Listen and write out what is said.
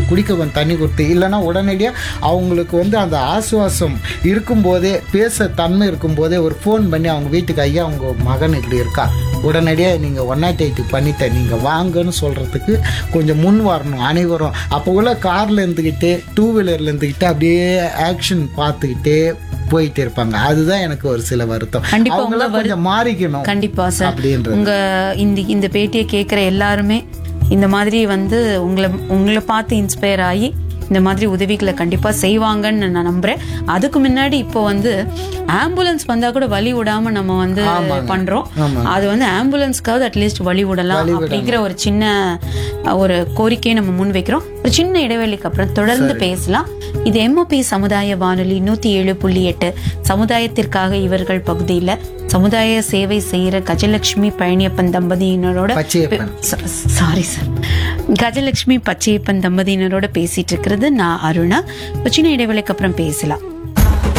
குடிக்க கொஞ்சம் தண்ணி கொடுத்து இல்லைன்னா உடனடியாக அவங்களுக்கு வந்து அந்த ஆசுவாசம் இருக்கும்போதே பேச தன்மை இருக்கும்போதே ஒரு ஃபோன் பண்ணி அவங்க வீட்டுக்கு ஐயா அவங்க மகன் இப்படி இருக்கா உடனடியாக நீங்கள் ஒன் நாட் எயிட்டு பண்ணிட்டேன் நீங்கள் வாங்கன்னு சொல்கிறதுக்கு கொஞ்சம் முன் வரணும் அனைவரும் அப்போ உள்ள காரில் இருந்துக்கிட்டே டூ வீலரில் இருந்துக்கிட்டு அப்படியே ஆக்ஷன் பார்த்துக்கிட்டே போயிட்டு இருப்பாங்க அதுதான் எனக்கு ஒரு சில வருத்தம் கண்டிப்பா உங்க அவங்களாம் கொஞ்சம் மாறிக்கணும் கண்டிப்பா சார் அப்படின்றது உங்க இந்த இந்த பேட்டியை கேட்குற எல்லாருமே இந்த மாதிரி வந்து உங்களை உங்களை பார்த்து இன்ஸ்பயர் ஆகி இந்த மாதிரி உதவிகளை கண்டிப்பா செய்வாங்கன்னு நான் நம்புறேன் அதுக்கு முன்னாடி இப்போ வந்து ஆம்புலன்ஸ் வந்தா கூட வழி விடாம நம்ம வந்து பண்றோம் ஆமாங்க. அது வந்து ஆம்புலன்ஸ்க்காவது அட்லீஸ்ட் வழி விடலாம் அப்படிங்கிற ஒரு சின்ன அஹ், ஒரு கோரிக்கையை நம்ம முன் வைக்கிறோம் ஒரு சின்ன இடைவெளிக்கு அப்புறம் தொடர்ந்து பேசலாம் இது எம்ஓபி சமுதாய வானொலி நூத்தி ஏழு புள்ளி எட்டு சமுதாயத்திற்காக இவர்கள் பகுதியில சமுதாய சேவை செய்யற கஜலட்சுமி பழனியப்பன் தம்பதியினரோட பச்சையப்பன் சாரி சார் கஜலட்சுமி பச்சையப்பன் தம்பதியினரோட பேசிட்டு இருக்கிறது நான் அருணா ஒரு சின்ன இடைவெளிக்கு அப்புறம் பேசலாம்